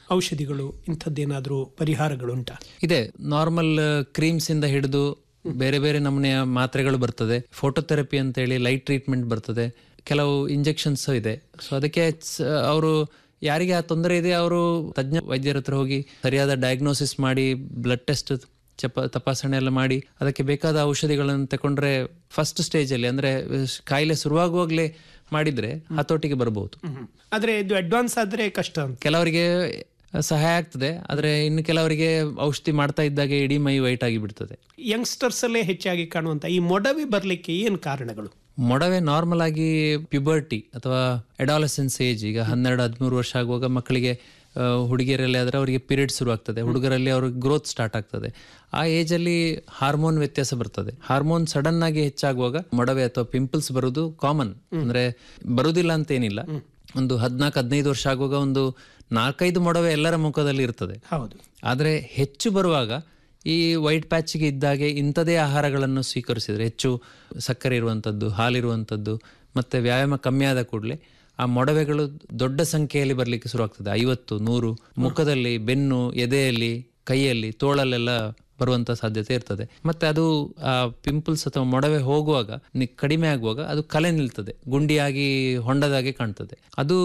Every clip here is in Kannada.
ಔಷಧಿಗಳು ಇಂಥದ್ದೇನಾದರೂ ಪರಿಹಾರಗಳುಂಟಾ ಇದೆ ನಾರ್ಮಲ್ ಕ್ರೀಮ್ಸ್ ಇಂದ ಹಿಡಿದು ಬೇರೆ ಬೇರೆ ನಮೂನೆಯ ಮಾತ್ರೆಗಳು ಬರ್ತದೆ ಫೋಟೋಥೆರಪಿ ಅಂತೇಳಿ ಲೈಟ್ ಟ್ರೀಟ್ಮೆಂಟ್ ಬರ್ತದೆ ಕೆಲವು ಇಂಜೆಕ್ಷನ್ಸ್ ಇದೆ ಸೊ ಅದಕ್ಕೆ ಅವರು ಯಾರಿಗೆ ಆ ತೊಂದರೆ ಇದೆ ಅವರು ತಜ್ಞ ವೈದ್ಯರ ಹತ್ರ ಹೋಗಿ ಸರಿಯಾದ ಡಯಾಗ್ನೋಸಿಸ್ ಮಾಡಿ ಬ್ಲಡ್ ಟೆಸ್ಟ್ ಚಪ ತಪಾಸಣೆ ಎಲ್ಲ ಮಾಡಿ ಅದಕ್ಕೆ ಬೇಕಾದ ಔಷಧಿಗಳನ್ನು ತಗೊಂಡ್ರೆ ಫಸ್ಟ್ ಸ್ಟೇಜಲ್ಲಿ ಅಂದ್ರೆ ಕಾಯಿಲೆ ಶುರುವಾಗುವಾಗಲೇ ಮಾಡಿದ್ರೆ ಹತೋಟಿಗೆ ಬರಬಹುದು ಆದರೆ ಇದು ಅಡ್ವಾನ್ಸ್ ಆದರೆ ಕಷ್ಟ ಅಂತ ಕೆಲವರಿಗೆ ಸಹಾಯ ಆಗ್ತದೆ ಆದ್ರೆ ಇನ್ನು ಕೆಲವರಿಗೆ ಔಷಧಿ ಮಾಡ್ತಾ ಇದ್ದಾಗೆ ಇಡೀ ಮೈ ವೈಟ್ ಆಗಿ ಬಿಡ್ತದೆ ಯಂಗ್ಸ್ಟರ್ಸ್ ಅಲ್ಲೇ ಹೆಚ್ಚಾಗಿ ಕಾಣುವಂತ ಈ ಮೊಡವೆ ಬರಲಿಕ್ಕೆ ಏನು ಕಾರಣಗಳು ಮೊಡವೆ ನಾರ್ಮಲ್ ಆಗಿ ಪ್ಯುಬರ್ಟಿ ಅಥವಾ ಎಡಾಲಸೆನ್ಸ್ ಏಜ್ ಈಗ ಹನ್ನೆರಡು ಹದಿಮೂರು ವರ್ಷ ಆಗುವಾಗ ಮಕ್ಕಳಿಗೆ ಆ, ಹುಡುಗಿಯರಲ್ಲಿ ಆದ್ರೆ ಅವರಿಗೆ ಪೀರಿಯಡ್ ಶುರು ಆಗ್ತದೆ ಹುಡುಗರಲ್ಲಿ ಅವ್ರಿಗೆ ಗ್ರೋತ್ ಸ್ಟಾರ್ಟ್ ಆಗ್ತದೆ ಆ ಏಜ್ ಅಲ್ಲಿ ಹಾರ್ಮೋನ್ ವ್ಯತ್ಯಾಸ ಬರ್ತದೆ ಹಾರ್ಮೋನ್ ಸಡನ್ ಆಗಿ ಹೆಚ್ಚಾಗುವಾಗ ಮೊಡವೆ ಅಥವಾ ಪಿಂಪಲ್ಸ್ ಬರುವುದು ಕಾಮನ್ ಅಂದ್ರೆ ಬರುವುದಿಲ್ಲ ಅಂತ ಏನಿಲ್ಲ ಒಂದು ಹದಿನಾಲ್ಕು ಹದಿನೈದು ವರ್ಷ ಆಗುವಾಗ ಒಂದು ನಾಲ್ಕೈದು ಮೊಡವೆ ಎಲ್ಲರ ಮುಖದಲ್ಲಿ ಇರ್ತದೆ ಹೌದು ಆದರೆ ಹೆಚ್ಚು ಬರುವಾಗ ಈ ವೈಟ್ ಪ್ಯಾಚಿಗೆ ಇದ್ದಾಗೆ ಇಂಥದೇ ಆಹಾರಗಳನ್ನು ಸ್ವೀಕರಿಸಿದರೆ ಹೆಚ್ಚು ಸಕ್ಕರೆ ಇರುವಂಥದ್ದು ಹಾಲಿರುವಂಥದ್ದು ಮತ್ತು ವ್ಯಾಯಾಮ ಕಮ್ಮಿ ಆದ ಕೂಡಲೇ ಆ ಮೊಡವೆಗಳು ದೊಡ್ಡ ಸಂಖ್ಯೆಯಲ್ಲಿ ಬರಲಿಕ್ಕೆ ಶುರುವಾಗ್ತದೆ ಐವತ್ತು ನೂರು ಮುಖದಲ್ಲಿ ಬೆನ್ನು ಎದೆಯಲ್ಲಿ ಕೈಯಲ್ಲಿ ತೋಳಲ್ಲೆಲ್ಲ ಬರುವಂತ ಸಾಧ್ಯತೆ ಇರ್ತದೆ ಮತ್ತೆ ಅದು ಆ ಪಿಂಪಲ್ಸ್ ಅಥವಾ ಮೊಡವೆ ಹೋಗುವಾಗ ನಿ- ಕಡಿಮೆ ಆಗುವಾಗ ಅದು ಕಲೆ ನಿಲ್ತದೆ ಗುಂಡಿಯಾಗಿ ಹೊಂಡದಾಗೆ ಕಾಣ್ತದೆ ಅದು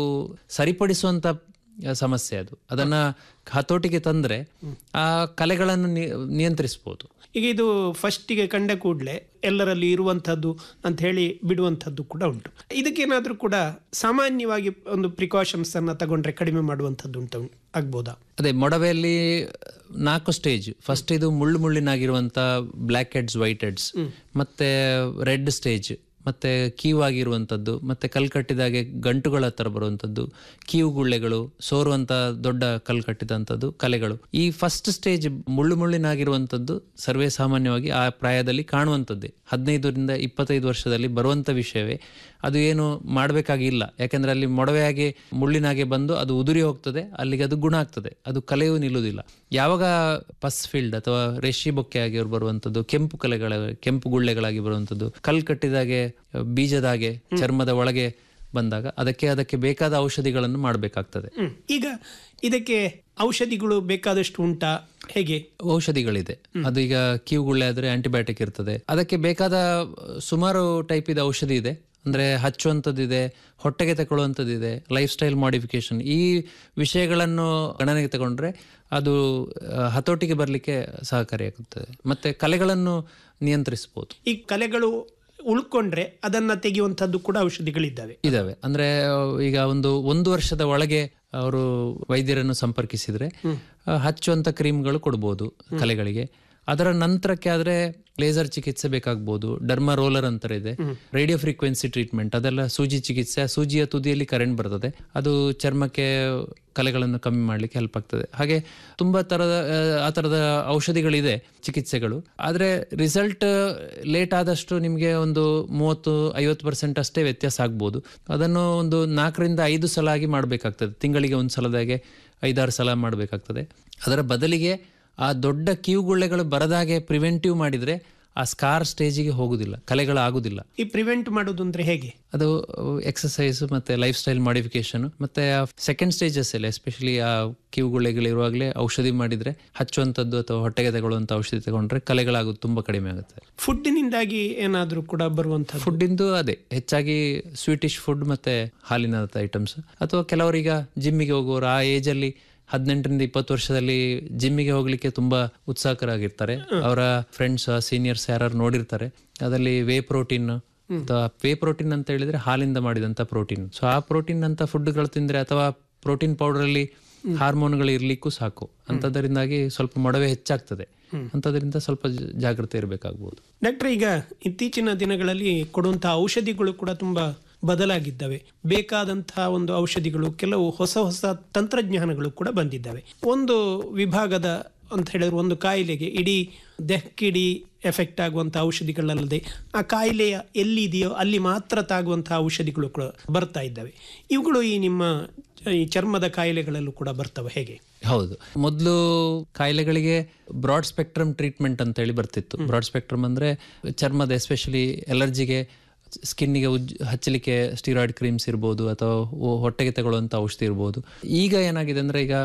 ಸರಿಪಡಿಸುವಂತ ಸಮಸ್ಯೆ ಅದು ಅದನ್ನ ಹತೋಟಿಗೆ ತಂದ್ರೆ ಆ ಕಲೆಗಳನ್ನು ನಿ- ನಿಯಂತ್ರಿಸ್ಬೋದು ಈಗ ಇದು ಫಸ್ಟಿಗೆ ಕಂಡ ಕೂಡಲೇ ಎಲ್ಲರಲ್ಲಿ ಇರುವಂಥದ್ದು ಅಂತ ಹೇಳಿ ಬಿಡುವಂಥದ್ದು ಕೂಡ ಉಂಟು ಇದಕ್ಕೇನಾದರೂ ಕೂಡ ಸಾಮಾನ್ಯವಾಗಿ ಒಂದು ಪ್ರಿಕಾಷನ್ಸ್ ಅನ್ನ ತಗೊಂಡ್ರೆ ಕಡಿಮೆ ಮಾಡುವಂಥದ್ದು ಉಂಟು ಆಗ್ಬೋದಾ ಅದೇ ಮೊಡವೆಯಲ್ಲಿ ನಾಲ್ಕು ಸ್ಟೇಜ್ ಫಸ್ಟ್ ಇದು ಮುಳ್ಳು ಮುಳ್ಳಿನಾಗಿರುವಂತ ಬ್ಲ್ಯಾಕ್ ಹೆಡ್ಸ್ ವೈಟ್ ಹೆಡ್ಸ್ ಮತ್ತೆ ರೆಡ್ ಸ್ಟೇಜ್ ಮತ್ತೆ ಕೀವು ಆಗಿರುವಂಥದ್ದು ಮತ್ತೆ ಕಲ್ ಕಟ್ಟಿದಾಗೆ ಗಂಟುಗಳ ಹತ್ರ ಬರುವಂಥದ್ದು ಕೀವು ಗುಳ್ಳೆಗಳು ಸೋರುವಂತ ದೊಡ್ಡ ಕಲ್ ಕಟ್ಟಿದಂಥದ್ದು ಕಲೆಗಳು ಈ ಫಸ್ಟ್ ಸ್ಟೇಜ್ ಮುಳ್ಳು ಮುಳ್ಳಿನಾಗಿರುವಂಥದ್ದು ಸರ್ವೇ ಸಾಮಾನ್ಯವಾಗಿ ಆ ಪ್ರಾಯದಲ್ಲಿ ಕಾಣುವಂಥದ್ದೇ ಹದಿನೈದರಿಂದ ಇಪ್ಪತ್ತೈದು ವರ್ಷದಲ್ಲಿ ಬರುವಂಥ ವಿಷಯವೇ ಅದು ಏನು ಮಾಡಬೇಕಾಗಿಲ್ಲ ಯಾಕೆಂದ್ರೆ ಅಲ್ಲಿ ಮೊಡವೆಯಾಗಿ ಮುಳ್ಳಿನಾಗೆ ಬಂದು ಅದು ಉದುರಿ ಹೋಗ್ತದೆ ಅಲ್ಲಿಗೆ ಅದು ಗುಣ ಆಗ್ತದೆ ಅದು ಕಲೆಯೂ ನಿಲ್ಲುವುದಿಲ್ಲ ಯಾವಾಗ ಪಸ್ ಫೀಲ್ಡ್ ಅಥವಾ ರೇಷಿ ಬೊಕ್ಕೆ ಆಗಿ ಬರುವಂಥದ್ದು ಕೆಂಪು ಕಲೆಗಳ ಕೆಂಪು ಗುಳ್ಳೆಗಳಾಗಿ ಬರುವಂಥದ್ದು ಕಲ್ ಕಟ್ಟಿದಾಗೆ ಬೀಜದಾಗೆ ಚರ್ಮದ ಒಳಗೆ ಬಂದಾಗ ಅದಕ್ಕೆ ಅದಕ್ಕೆ ಬೇಕಾದ ಔಷಧಿಗಳನ್ನು ಮಾಡಬೇಕಾಗ್ತದೆ ಹ್ಮ್. ಈಗ ಇದಕ್ಕೆ ಔಷಧಿಗಳು ಬೇಕಾದಷ್ಟು ಉಂಟಾ ಹೇಗೆ ಔಷಧಿಗಳಿದೆ ಅದು ಈಗ ಕಿವುಗುಳ್ಳೆ ಆದ್ರೆ ಆಂಟಿಬಯೋಟಿಕ್ ಇರ್ತದೆ ಅದಕ್ಕೆ ಬೇಕಾದ ಸುಮಾರು ಟೈಪ್ ಇದೆ ಔಷಧಿ ಇದೆ ಅಂದ್ರೆ ಹಚ್ಚುವಂಥದ್ದಿದೆ ಹೊಟ್ಟೆಗೆ ತಗೊಳ್ಳುವಂಥದ್ದಿದೆ ಲೈಫ್ ಸ್ಟೈಲ್ ಮಾಡಿಫಿಕೇಶನ್ ಈ ವಿಷಯಗಳನ್ನು ಗಣನೆಗೆ ತಗೊಂಡ್ರೆ ಅದು ಆ, ಹತೋಟಿಗೆ ಬರಲಿಕ್ಕೆ ಸಹಕಾರಿಯಾಗುತ್ತದೆ ಮತ್ತೆ ಕಲೆಗಳನ್ನು ನಿಯಂತ್ರಿಸಬಹುದು ಈ ಕಲೆಗಳು ಉಳ್ಕೊಂಡ್ರೆ ಅದನ್ನ ತೆಗೆಯುವಂಥದ್ದು ಕೂಡ ಔಷಧಿಗಳಿದ್ದಾವೆ ಇದಾವೆ ಅಂದ್ರೆ ಆ, ಈಗ ಒಂದು ಒಂದು ವರ್ಷದ ಒಳಗೆ ಅವರು ವೈದ್ಯರನ್ನು ಸಂಪರ್ಕಿಸಿದ್ರೆ ಆ, ಹಚ್ಚುವಂತ ಕ್ರೀಮ್ಗಳು ಕೊಡ್ಬೋದು ಕಲೆಗಳಿಗೆ ಅದರ ನಂತರಕ್ಕೆ ಆದ್ರೆ ಲೇಸರ್ ಚಿಕಿತ್ಸೆ ಬೇಕಾಗ್ಬೋದು ಡರ್ಮಾ ರೋಲರ್ ಅಂತ ಇದೆ ರೇಡಿಯೋ ಫ್ರೀಕ್ವೆನ್ಸಿ ಟ್ರೀಟ್ಮೆಂಟ್ ಅದೆಲ್ಲ ಸೂಜಿ ಚಿಕಿತ್ಸೆ ಆ ಸೂಜಿಯ ತುದಿಯಲ್ಲಿ ಕರೆಂಟ್ ಬರ್ತದೆ ಅದು ಚರ್ಮಕ್ಕೆ ಕಲೆಗಳನ್ನು ಕಮ್ಮಿ ಮಾಡ್ಲಿಕ್ಕೆ ಹೆಲ್ಪ್ ಆಗ್ತದೆ ಹಾಗೆ ತುಂಬಾ ತರದ ಆ, ಆ ತರದ ಔಷಧಿಗಳಿದೆ ಚಿಕಿತ್ಸೆಗಳು ಆದ್ರೆ ರಿಸಲ್ಟ್ ಲೇಟ್ ಆದಷ್ಟು ನಿಮಗೆ ಒಂದು ಮೂವತ್ತು ಐವತ್ತು ಪರ್ಸೆಂಟ್ ಅಷ್ಟೇ ವ್ಯತ್ಯಾಸ ಆಗ್ಬೋದು ಅದನ್ನು ಒಂದು ನಾಲ್ಕರಿಂದ ಐದು ಸಲ ಆಗಿ ಮಾಡಬೇಕಾಗ್ತದೆ ತಿಂಗಳಿಗೆ ಒಂದು ಸಲದಾಗೆ ಐದಾರು ಸಲ ಮಾಡಬೇಕಾಗ್ತದೆ ಅದರ ಬದಲಿಗೆ ಆ ದೊಡ್ಡ ಕಿವುಗುಳ್ಳೆಗಳು ಬರದಾಗೆ ಪ್ರಿವೆಂಟಿವ್ ಮಾಡಿದ್ರೆ ಆ ಸ್ಕಾರ್ ಸ್ಟೇಜಿಗೆ ಹೋಗುದಿಲ್ಲ ಕಲೆಗಳಾಗುದಿಲ್ಲ ಈ ಪ್ರಿವೆಂಟ್ ಮಾಡೋದು ಅಂದ್ರೆ ಹೇಗೆ ಅದು ಎಕ್ಸಸೈಸ್ ಮತ್ತೆ ಲೈಫ್ ಸ್ಟೈಲ್ ಮಾಡಿಫಿಕೇಶನ್ ಮತ್ತೆ ಸೆಕೆಂಡ್ ಸ್ಟೇಜಸ್ ಅಲ್ಲಿ ಎಸ್ಪೆಷಲಿ ಆ ಕಿವುಗುಳ್ಳೆಗಳಿರುವಾಗಲೇ ಔಷಧಿ ಮಾಡಿದ್ರೆ ಹಚ್ಚುವಂಥದ್ದು ಅಥವಾ ಹೊಟ್ಟೆಗೆ ತಗೊಳ್ಳುವಂಥ ಔಷಧಿ ತಗೊಂಡ್ರೆ ಕಲೆಗಳಾಗೋದು ತುಂಬಾ ಕಡಿಮೆ ಆಗುತ್ತೆ ಫುಡ್ಡಿನಿಂದಾಗಿ ಏನಾದರೂ ಕೂಡ ಬರುವಂಥದ್ದು ಫುಡ್ಡಿಂದು ಅದೇ ಹೆಚ್ಚಾಗಿ ಸ್ವೀಟಿಶ್ ಫುಡ್ ಮತ್ತೆ ಹಾಲಿನ ಐಟಮ್ಸ್ ಅಥವಾ ಕೆಲವರೀಗ ಜಿಮ್ಮಿಗೆ ಹೋಗುವವರು ಆ ಏಜ್ ಅಲ್ಲಿ ಹದಿನೆಂಟರಿಂದ ಇಪ್ಪತ್ತು ವರ್ಷದಲ್ಲಿ ಜಿಮ್ಮಿಗೆ ಹೋಗ್ಲಿಕ್ಕೆ ತುಂಬಾ ಉತ್ಸಾಹಕರಾಗಿರ್ತಾರೆ ಅವರ ಫ್ರೆಂಡ್ಸ್ ಸೀನಿಯರ್ಸ್ ಯಾರು ನೋಡಿರ್ತಾರೆ ಅದರಲ್ಲಿ ವೇ ಪ್ರೋಟೀನ್ ಅಥವಾ ವೇ ಪ್ರೋಟೀನ್ ಅಂತ ಹೇಳಿದ್ರೆ ಹಾಲಿಂದ ಮಾಡಿದಂತ ಪ್ರೋಟೀನ್ ಸೊ ಆ ಪ್ರೋಟೀನ್ ಅಂತ ಫುಡ್ಗಳು ತಿಂದ್ರೆ ಅಥವಾ ಪ್ರೋಟೀನ್ ಪೌಡರ್ ಅಲ್ಲಿ ಹಾರ್ಮೋನ್ಗಳು ಇರ್ಲಿಕ್ಕೂ ಸಾಕು ಅಂತದರಿಂದಾಗಿ ಸ್ವಲ್ಪ ಮೊಡವೆ ಹೆಚ್ಚಾಗ್ತದೆ ಅಂತದ್ರಿಂದ ಸ್ವಲ್ಪ ಜ- ಜಾಗೃತೆ ಇರಬೇಕಾಗ್ಬೋದು ಡಾಕ್ಟರ್ ಈಗ ಇತ್ತೀಚಿನ ದಿನಗಳಲ್ಲಿ ಕೊಡುವಂತಹ ಔಷಧಿಗಳು ಕೂಡ ತುಂಬಾ ಬದಲಾಗಿದ್ದಾವೆ ಬೇಕಾದಂತಹ ಒಂದು ಔಷಧಿಗಳು ಕೆಲವು ಹೊಸ ಹೊಸ ತಂತ್ರಜ್ಞಾನಗಳು ಕೂಡ ಬಂದಿದ್ದಾವೆ ಒಂದು ವಿಭಾಗದ ಅಂತ ಹೇಳಿದ್ರೆ ಒಂದು ಕಾಯಿಲೆಗೆ ಇಡೀ ದೇಹಕ್ಕಿಡೀ ಎಫೆಕ್ಟ್ ಆಗುವಂಥ ಔಷಧಿಗಳಲ್ಲದೆ ಆ ಕಾಯಿಲೆಯ ಎಲ್ಲಿದೆಯೋ ಅಲ್ಲಿ ಮಾತ್ರ ತಾಗುವಂತಹ ಔಷಧಿಗಳು ಕೂಡ ಬರ್ತಾ ಇದ್ದಾವೆ ಇವುಗಳು ಈ ನಿಮ್ಮ ಈ ಚರ್ಮದ ಕಾಯಿಲೆಗಳಲ್ಲೂ ಕೂಡ ಬರ್ತವೆ ಹೇಗೆ ಹೌದು ಮೊದಲು ಕಾಯಿಲೆಗಳಿಗೆ ಬ್ರಾಡ್ ಸ್ಪೆಕ್ಟ್ರಮ್ ಟ್ರೀಟ್ಮೆಂಟ್ ಅಂತ ಹೇಳಿ ಬರ್ತಿತ್ತು ಬ್ರಾಡ್ ಸ್ಪೆಕ್ಟ್ರಮ್ ಅಂದ್ರೆ ಚರ್ಮದ ಎಸ್ಪೆಷಲಿ ಎಲರ್ಜಿಗೆ ಸ್ಕಿನ್ನಿಗೆ ಉಜ್ ಹಚ್ಚಲಿಕ್ಕೆ ಸ್ಟಿರಾಯ್ಡ್ ಕ್ರೀಮ್ಸ್ ಇರ್ಬೋದು ಅಥವಾ ಹೊಟ್ಟೆಗೆ ತಗೊಳ್ಳುವಂಥ ಔಷಧಿ ಇರ್ಬೋದು ಈಗ ಏನಾಗಿದೆ ಅಂದ್ರೆ ಈಗ